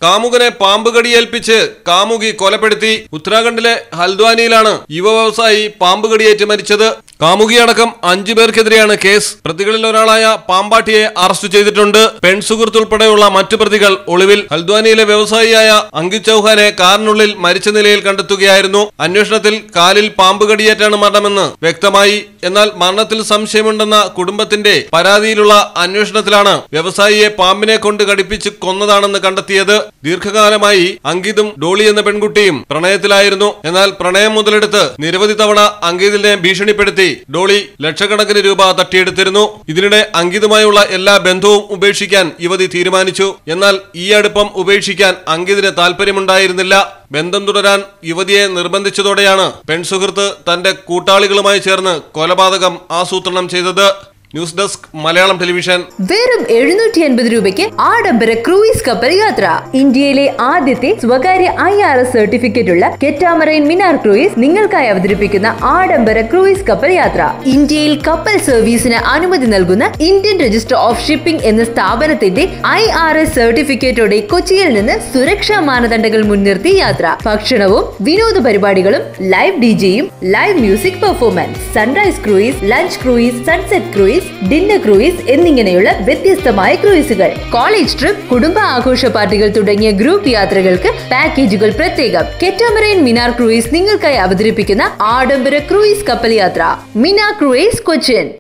കാമുകനെ പാമ്പ് കടിയേൽപ്പിച്ച് കാമുകി കൊലപ്പെടുത്തി ഉത്തരാഖണ്ഡിലെ ഹൽദ്വാനിയിലാണ് യുവ വ്യവസായി പാമ്പ് കടിയേറ്റ് മരിച്ചത് കാമുകിയടക്കം അഞ്ചു പേർക്കെതിരെയാണ് കേസ് പ്രതികളിൽ ഒരാളായ പാമ്പാട്ടിയെ അറസ്റ്റ് ചെയ്തിട്ടുണ്ട് പെൺസുഹൃത്ത് ഉൾപ്പെടെയുള്ള മറ്റു പ്രതികൾ ഒളിവിൽ ഹൽദ്വാനിയിലെ വ്യവസായിയായ അങ്കിത് ചൌഹാനെ കാറിനുള്ളിൽ മരിച്ച നിലയിൽ കണ്ടെത്തുകയായിരുന്നു അന്വേഷണത്തിൽ കാലിൽ പാമ്പ് കടിയേറ്റാണ് മരണമെന്ന് വ്യക്തമായി എന്നാൽ മരണത്തിൽ സംശയമുണ്ടെന്ന കുടുംബത്തിന്റെ പരാതിയിലുള്ള അന്വേഷണത്തിലാണ് വ്യവസായിയെ പാമ്പിനെ കൊണ്ട് കടിപ്പിച്ച് കൊന്നതാണെന്ന് കണ്ടെത്തിയത് ദീർഘകാലമായി അങ്കിതും ഡോളി എന്ന പെൺകുട്ടിയും പ്രണയത്തിലായിരുന്നു എന്നാൽ പ്രണയം മുതലെടുത്ത് നിരവധി തവണ അങ്കിതിനെ ഭീഷണിപ്പെടുത്തി ഡോളി ലക്ഷക്കണക്കിന് രൂപ തട്ടിയെടുത്തിരുന്നു ഇതിനിടെ അങ്കിതുമായുള്ള എല്ലാ ബന്ധവും ഉപേക്ഷിക്കാൻ യുവതി തീരുമാനിച്ചു എന്നാൽ ഈ അടുപ്പം ഉപേക്ഷിക്കാൻ അങ്കിതിന് താല്പര്യമുണ്ടായിരുന്നില്ല ബന്ധം തുടരാൻ യുവതിയെ നിർബന്ധിച്ചതോടെയാണ് പെൺസുഹൃത്ത് തന്റെ കൂട്ടാളികളുമായി ചേർന്ന് കൊലപാതകം ആസൂത്രണം ചെയ്തത് ന്യൂസ് ഡെസ്ക് മലയാളം ടെലിവിഷൻ വെറും എഴുന്നൂറ്റി അൻപത് രൂപയ്ക്ക് ആഡംബര ക്രൂയിസ് കപ്പൽ യാത്ര ഇന്ത്യയിലെ ആദ്യത്തെ സ്വകാര്യ ഐ ആർ എസ് സർട്ടിഫിക്കറ്റ് ഉള്ള കെറ്റാമറൈൻ മിനാർ ക്രൂയിസ് നിങ്ങൾക്കായി അവതരിപ്പിക്കുന്ന ആഡംബര ക്രൂയിസ് കപ്പൽ യാത്ര ഇന്ത്യയിൽ കപ്പൽ സർവീസിന് അനുമതി നൽകുന്ന ഇന്ത്യൻ രജിസ്റ്റർ ഓഫ് ഷിപ്പിംഗ് എന്ന സ്ഥാപനത്തിന്റെ ഐ ആർ എസ് സർട്ടിഫിക്കറ്റോടെ കൊച്ചിയിൽ നിന്ന് സുരക്ഷാ മാനദണ്ഡങ്ങൾ മുൻനിർത്തി യാത്ര ഭക്ഷണവും വിനോദ പരിപാടികളും ലൈവ് ഡി ജെയും live music performance sunrise cruise lunch cruise sunset cruise dinner cruise എന്നിങ്ങനെയുള്ള വ്യത്യസ്തമായ ക്രൂയിസുകൾ കോളേജ് ട്രിപ്പ് കുടുംബ ആഘോഷ പാർട്ടികൾ തുടങ്ങിയ ഗ്രൂപ്പ് യാത്രകൾക്ക് പാക്കേജുകൾ പ്രത്യേകം കെറ്റാമറൈൻ മിനാർ ക്രൂയിസ് നിങ്ങൾക്കായി അവതരിപ്പിക്കുന്ന ആഡംബര ക്രൂയിസ് കപ്പൽ യാത്ര മിനാർ ക്രൂയിസ് കൊച്ചിൻ